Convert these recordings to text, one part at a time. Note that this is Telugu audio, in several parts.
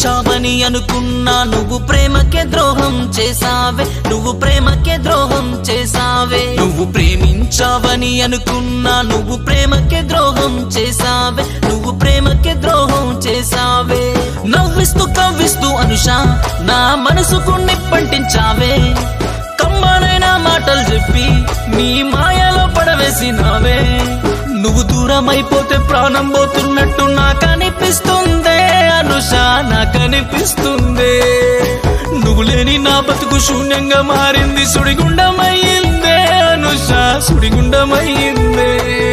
ప్రేమించావని అనుకున్నా నువ్వు ప్రేమకే ద్రోహం చేసావే నువ్వు ప్రేమకే ద్రోహం చేసావే నువ్వు ప్రేమించావని అనుకున్నా నువ్వు ప్రేమకే ద్రోహం చేసావే నువ్వు ప్రేమకే ద్రోహం చేసావే నవ్విస్తూ కవ్విస్తూ అనుష నా మనసుకు నిప్పంటించావే కమ్మనైన మాటలు చెప్పి నీ మాయలో పడవేసినావే నువ్వు దూరం అయిపోతే ప్రాణం పోతున్నట్టు నాకనిపిస్తుందే అనుష నాకనిపిస్తుందే నువ్వు లేని నా బతుకు శూన్యంగా మారింది సుడిగుండమయ్యిందే అనుష సుడిగుండమయ్యిందే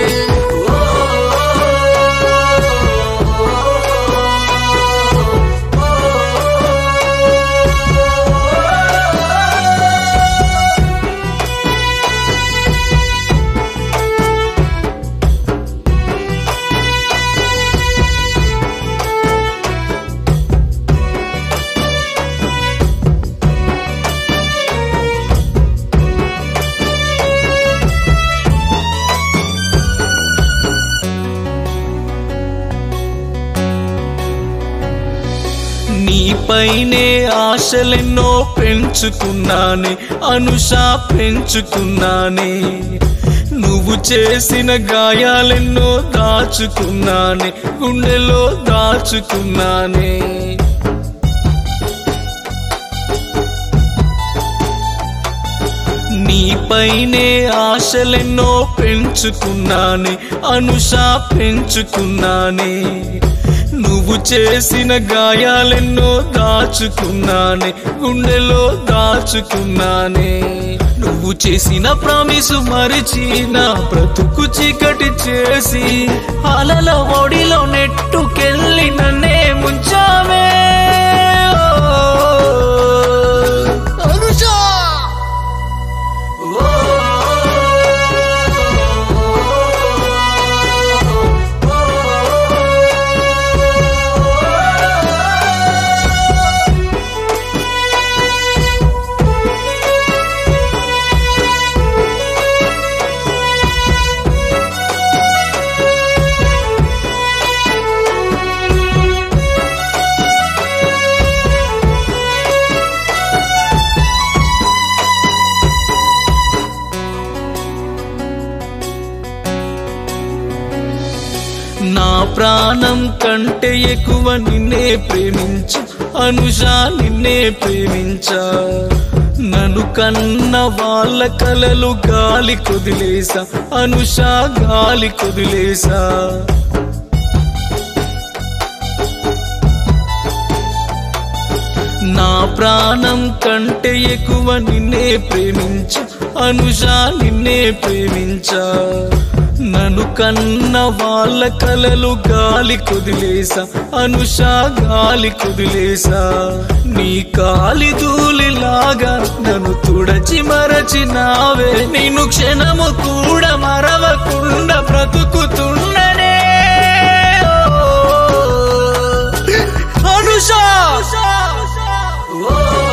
నీపైనే ఆశలెన్నో పెంచుకున్నానే అనుష పెంచుకున్నానే నువ్వు చేసిన గాయాలెన్నో దాచుకున్నానే గుండెలో దాచుకున్నానే నీపైనే ఆశలెన్నో పెంచుకున్నానే అనుష పెంచుకున్నానే నువ్వు చేసిన గాయాలెన్నో దాచుకున్నానే గుండెలో దాచుకున్నానే నువ్వు చేసిన ప్రామిసు మరిచి నా బ్రతుకు చీకటి చేసి అలల ఒడిలో నెట్టుకెళ్ళి నన్నే ముంచావే అనుషా నా ప్రాణం కంటే ఎక్కువ నిన్నే ప్రేమించా అనుష నిన్నే ప్రేమించా నన్ను కన్న వాళ్ళ కలలు గాలి కొదిలేసా అనుష గాలి కొదిలేసా నా ప్రాణం కంటే ఎక్కువ నిన్నే ప్రేమించా అనుష నిన్నే ప్రేమించా నన్ను కన్న వాళ్ళ కలలు గాలి కొదిలేసా అనుష గాలి కొదిలేసా నీ కాలి ధూళిలాగా నన్ను తుడచి మరచినావే నేను క్షణము కూడా మరవకుండా బ్రతుకుతున్ననే అనుష